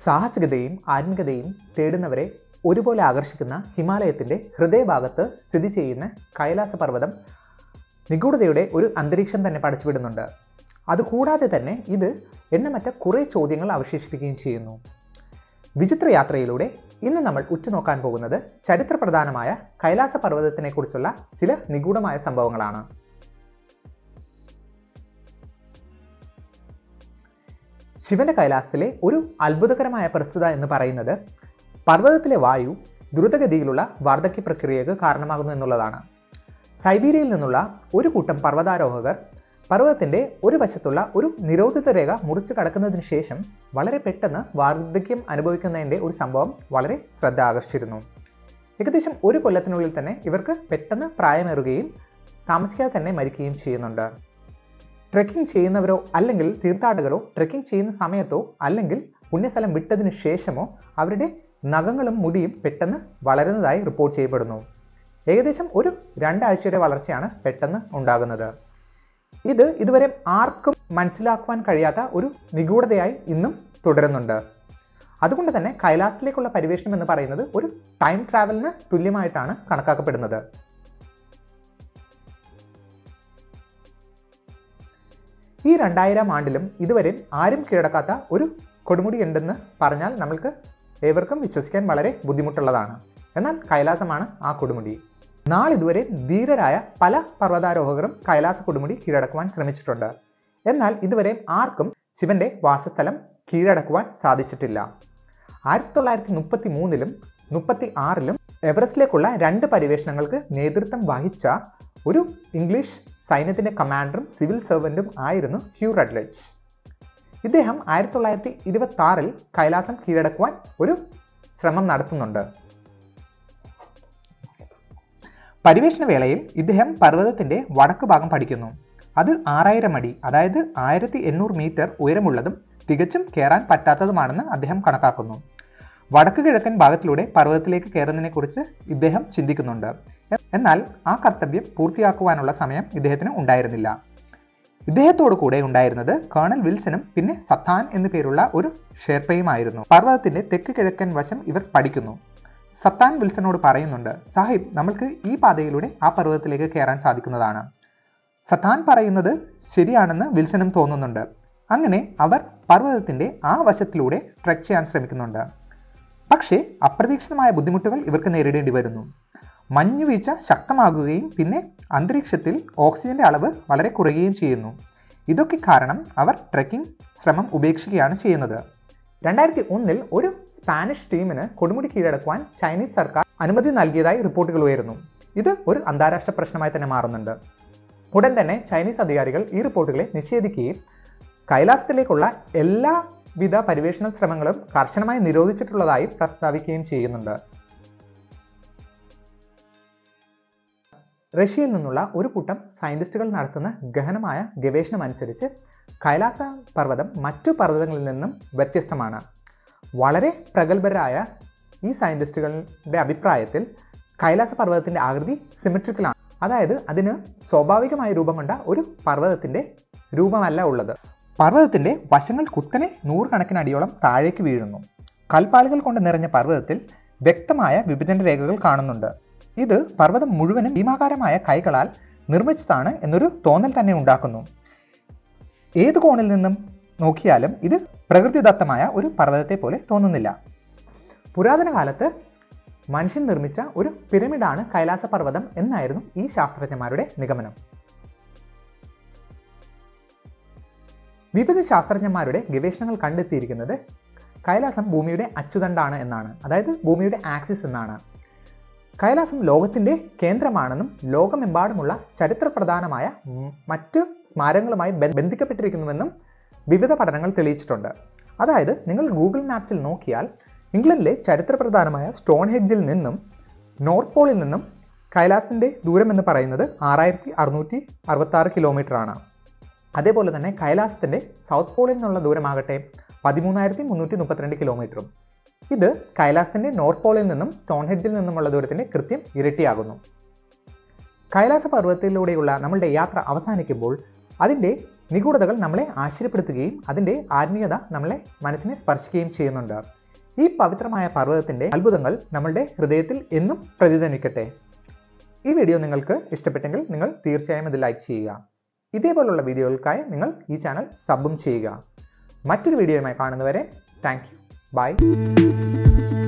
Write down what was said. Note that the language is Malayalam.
സാഹസികതയും ആത്മികതയും തേടുന്നവരെ ഒരുപോലെ ആകർഷിക്കുന്ന ഹിമാലയത്തിൻ്റെ ഹൃദയഭാഗത്ത് സ്ഥിതി ചെയ്യുന്ന കൈലാസ പർവ്വതം നിഗൂഢതയുടെ ഒരു അന്തരീക്ഷം തന്നെ പടച്ചുവിടുന്നുണ്ട് അതുകൂടാതെ തന്നെ ഇത് എണ്ണമറ്റ കുറേ ചോദ്യങ്ങൾ അവശേഷിപ്പിക്കുകയും ചെയ്യുന്നു വിചിത്ര യാത്രയിലൂടെ ഇന്ന് നമ്മൾ ഉറ്റുനോക്കാൻ പോകുന്നത് ചരിത്രപ്രധാനമായ കൈലാസ പർവ്വതത്തിനെ കുറിച്ചുള്ള ചില നിഗൂഢമായ സംഭവങ്ങളാണ് ശിവന്റെ കൈലാസത്തിലെ ഒരു അത്ഭുതകരമായ പ്രസ്തുത എന്ന് പറയുന്നത് പർവ്വതത്തിലെ വായു ദ്രുതഗതിയിലുള്ള വാർദ്ധക്യ പ്രക്രിയക്ക് കാരണമാകുന്നു എന്നുള്ളതാണ് സൈബീരിയയിൽ നിന്നുള്ള ഒരു കൂട്ടം പർവ്വതാരോഹകർ പർവ്വതത്തിന്റെ ഒരു വശത്തുള്ള ഒരു നിരോധിത രേഖ മുറിച്ചു കടക്കുന്നതിന് ശേഷം വളരെ പെട്ടെന്ന് വാർദ്ധക്യം അനുഭവിക്കുന്നതിൻ്റെ ഒരു സംഭവം വളരെ ശ്രദ്ധ ആകർഷിച്ചിരുന്നു ഏകദേശം ഒരു കൊല്ലത്തിനുള്ളിൽ തന്നെ ഇവർക്ക് പെട്ടെന്ന് പ്രായമേറുകയും താമസിക്കാതെ തന്നെ മരിക്കുകയും ചെയ്യുന്നുണ്ട് ട്രെക്കിംഗ് ചെയ്യുന്നവരോ അല്ലെങ്കിൽ തീർത്ഥാടകരോ ട്രെക്കിംഗ് ചെയ്യുന്ന സമയത്തോ അല്ലെങ്കിൽ പുണ്യസ്ഥലം വിട്ടതിന് ശേഷമോ അവരുടെ നഖങ്ങളും മുടിയും പെട്ടെന്ന് വളരുന്നതായി റിപ്പോർട്ട് ചെയ്യപ്പെടുന്നു ഏകദേശം ഒരു രണ്ടാഴ്ചയുടെ വളർച്ചയാണ് പെട്ടെന്ന് ഉണ്ടാകുന്നത് ഇത് ഇതുവരെ ആർക്കും മനസ്സിലാക്കുവാൻ കഴിയാത്ത ഒരു നിഗൂഢതയായി ഇന്നും തുടരുന്നുണ്ട് അതുകൊണ്ട് തന്നെ കൈലാസത്തിലേക്കുള്ള പരിവേഷണം എന്ന് പറയുന്നത് ഒരു ടൈം ട്രാവലിന് തുല്യമായിട്ടാണ് കണക്കാക്കപ്പെടുന്നത് ഈ രണ്ടായിരം ആണ്ടിലും ഇതുവരെ ആരും കീഴടക്കാത്ത ഒരു കൊടുമുടി ഉണ്ടെന്ന് പറഞ്ഞാൽ നമ്മൾക്ക് ഏവർക്കും വിശ്വസിക്കാൻ വളരെ ബുദ്ധിമുട്ടുള്ളതാണ് എന്നാൽ കൈലാസമാണ് ആ കൊടുമുടി നാളിതുവരെ ധീരരായ പല പർവ്വതാരോഹകരും കൈലാസ കൊടുമുടി കീഴടക്കുവാൻ ശ്രമിച്ചിട്ടുണ്ട് എന്നാൽ ഇതുവരെ ആർക്കും ശിവന്റെ വാസസ്ഥലം കീഴടക്കുവാൻ സാധിച്ചിട്ടില്ല ആയിരത്തി തൊള്ളായിരത്തി മുപ്പത്തി മൂന്നിലും മുപ്പത്തി ആറിലും എവറസ്റ്റിലേക്കുള്ള രണ്ട് പരിവേഷണങ്ങൾക്ക് നേതൃത്വം വഹിച്ച ഒരു ഇംഗ്ലീഷ് സൈന്യത്തിന്റെ കമാൻഡറും സിവിൽ സർവന്റും ആയിരുന്നു ഹ്യൂ റഡ്ലജ് ഇദ്ദേഹം ആയിരത്തി തൊള്ളായിരത്തി ഇരുപത്തി ആറിൽ കൈലാസം കീഴടക്കുവാൻ ഒരു ശ്രമം നടത്തുന്നുണ്ട് പരിവേഷണ വേളയിൽ ഇദ്ദേഹം പർവ്വതത്തിന്റെ വടക്ക് ഭാഗം പഠിക്കുന്നു അത് ആറായിരം അടി അതായത് ആയിരത്തി എണ്ണൂറ് മീറ്റർ ഉയരമുള്ളതും തികച്ചും കയറാൻ പറ്റാത്തതുമാണെന്ന് അദ്ദേഹം കണക്കാക്കുന്നു വടക്ക് കിഴക്കൻ ഭാഗത്തിലൂടെ പർവ്വതത്തിലേക്ക് കയറുന്നതിനെ കുറിച്ച് ഇദ്ദേഹം ചിന്തിക്കുന്നുണ്ട് എന്നാൽ ആ കർത്തവ്യം പൂർത്തിയാക്കുവാനുള്ള സമയം ഇദ്ദേഹത്തിന് ഉണ്ടായിരുന്നില്ല ഇദ്ദേഹത്തോടു കൂടെ ഉണ്ടായിരുന്നത് കേണൽ വിൽസനും പിന്നെ സത്താൻ എന്നു പേരുള്ള ഒരു ഷേർപ്പയുമായിരുന്നു പർവ്വതത്തിന്റെ തെക്ക് കിഴക്കൻ വശം ഇവർ പഠിക്കുന്നു സത്താൻ വിൽസനോട് പറയുന്നുണ്ട് സാഹിബ് നമ്മൾക്ക് ഈ പാതയിലൂടെ ആ പർവ്വതത്തിലേക്ക് കയറാൻ സാധിക്കുന്നതാണ് സത്താൻ പറയുന്നത് ശരിയാണെന്ന് വിൽസനും തോന്നുന്നുണ്ട് അങ്ങനെ അവർ പർവ്വതത്തിന്റെ ആ വശത്തിലൂടെ ട്രെക്ക് ചെയ്യാൻ ശ്രമിക്കുന്നുണ്ട് പക്ഷേ അപ്രതീക്ഷിതമായ ബുദ്ധിമുട്ടുകൾ ഇവർക്ക് നേരിടേണ്ടി വരുന്നു മഞ്ഞുവീഴ്ച ശക്തമാകുകയും പിന്നെ അന്തരീക്ഷത്തിൽ ഓക്സിജന്റെ അളവ് വളരെ കുറയുകയും ചെയ്യുന്നു ഇതൊക്കെ കാരണം അവർ ട്രെക്കിംഗ് ശ്രമം ഉപേക്ഷിക്കുകയാണ് ചെയ്യുന്നത് രണ്ടായിരത്തി ഒന്നിൽ ഒരു സ്പാനിഷ് ടീമിന് കൊടുമുടി കീഴടക്കുവാൻ ചൈനീസ് സർക്കാർ അനുമതി നൽകിയതായി റിപ്പോർട്ടുകൾ ഉയരുന്നു ഇത് ഒരു അന്താരാഷ്ട്ര പ്രശ്നമായി തന്നെ മാറുന്നുണ്ട് ഉടൻ തന്നെ ചൈനീസ് അധികാരികൾ ഈ റിപ്പോർട്ടുകളെ നിഷേധിക്കുകയും കൈലാസത്തിലേക്കുള്ള എല്ലാവിധ പരിവേഷണ ശ്രമങ്ങളും കർശനമായി നിരോധിച്ചിട്ടുള്ളതായി പ്രസ്താവിക്കുകയും ചെയ്യുന്നുണ്ട് റഷ്യയിൽ നിന്നുള്ള ഒരു കൂട്ടം സയന്റിസ്റ്റുകൾ നടത്തുന്ന ഗഹനമായ ഗവേഷണം അനുസരിച്ച് കൈലാസ പർവ്വതം മറ്റു പർവ്വതങ്ങളിൽ നിന്നും വ്യത്യസ്തമാണ് വളരെ പ്രഗത്ഭരായ ഈ സയന്റിസ്റ്റുകളുടെ അഭിപ്രായത്തിൽ കൈലാസ പർവ്വതത്തിന്റെ ആകൃതി സിമെട്രിക്കലാണ് അതായത് അതിന് സ്വാഭാവികമായ രൂപം കൊണ്ട ഒരു പർവ്വതത്തിന്റെ രൂപമല്ല ഉള്ളത് പർവ്വതത്തിന്റെ വശങ്ങൾ കുത്തനെ നൂറുകണക്കിന് അടിയോളം താഴേക്ക് വീഴുന്നു കൽപ്പാളികൾ കൊണ്ട് നിറഞ്ഞ പർവ്വതത്തിൽ വ്യക്തമായ വിഭജന രേഖകൾ കാണുന്നുണ്ട് ഇത് പർവ്വതം മുഴുവനും ഭീമാകാരമായ കൈകളാൽ നിർമ്മിച്ചതാണ് എന്നൊരു തോന്നൽ തന്നെ ഉണ്ടാക്കുന്നു ഏത് കോണിൽ നിന്നും നോക്കിയാലും ഇത് പ്രകൃതിദത്തമായ ഒരു പർവ്വതത്തെ പോലെ തോന്നുന്നില്ല പുരാതന കാലത്ത് മനുഷ്യൻ നിർമ്മിച്ച ഒരു പിരമിഡാണ് കൈലാസ പർവ്വതം എന്നായിരുന്നു ഈ ശാസ്ത്രജ്ഞന്മാരുടെ നിഗമനം വിവിധ ശാസ്ത്രജ്ഞന്മാരുടെ ഗവേഷണങ്ങൾ കണ്ടെത്തിയിരിക്കുന്നത് കൈലാസം ഭൂമിയുടെ അച്ചുതണ്ടാണ് എന്നാണ് അതായത് ഭൂമിയുടെ ആക്സിസ് എന്നാണ് കൈലാസം ലോകത്തിന്റെ കേന്ദ്രമാണെന്നും ലോകമെമ്പാടുമുള്ള ചരിത്രപ്രധാനമായ മറ്റ് സ്മാരകങ്ങളുമായി ബന്ധിക്കപ്പെട്ടിരിക്കുന്നുവെന്നും വിവിധ പഠനങ്ങൾ തെളിയിച്ചിട്ടുണ്ട് അതായത് നിങ്ങൾ ഗൂഗിൾ മാപ്സിൽ നോക്കിയാൽ ഇംഗ്ലണ്ടിലെ ചരിത്രപ്രധാനമായ സ്റ്റോൺ ഹെഡ്ജിൽ നിന്നും നോർത്ത് പോളിൽ നിന്നും കൈലാസിൻ്റെ ദൂരം എന്ന് പറയുന്നത് ആറായിരത്തി അറുന്നൂറ്റി അറുപത്തി ആറ് കിലോമീറ്റർ ആണ് അതേപോലെ തന്നെ കൈലാസത്തിൻ്റെ സൗത്ത് പോളിൽ നിന്നുള്ള ദൂരമാകട്ടെ പതിമൂന്നായിരത്തി മുന്നൂറ്റി മുപ്പത്തിരണ്ട് കിലോമീറ്ററും ഇത് കൈലാസത്തിന്റെ നോർത്ത് പോളിൽ നിന്നും സ്റ്റോൺ ഹെഡ്ജിൽ നിന്നുമുള്ള ദൂരത്തിന്റെ കൃത്യം ഇരട്ടിയാകുന്നു കൈലാസ പർവ്വതത്തിലൂടെയുള്ള നമ്മളുടെ യാത്ര അവസാനിക്കുമ്പോൾ അതിൻ്റെ നിഗൂഢതകൾ നമ്മളെ ആശ്ചര്യപ്പെടുത്തുകയും അതിൻ്റെ ആത്മീയത നമ്മളെ മനസ്സിനെ സ്പർശിക്കുകയും ചെയ്യുന്നുണ്ട് ഈ പവിത്രമായ പർവ്വതത്തിൻ്റെ അത്ഭുതങ്ങൾ നമ്മളുടെ ഹൃദയത്തിൽ എന്നും പ്രതിധ്വനിക്കട്ടെ ഈ വീഡിയോ നിങ്ങൾക്ക് ഇഷ്ടപ്പെട്ടെങ്കിൽ നിങ്ങൾ തീർച്ചയായും ഇത് ലൈക്ക് ചെയ്യുക ഇതേപോലുള്ള വീഡിയോകൾക്കായി നിങ്ങൾ ഈ ചാനൽ സബും ചെയ്യുക മറ്റൊരു വീഡിയോയുമായി കാണുന്നവരെ താങ്ക് യു ബൈ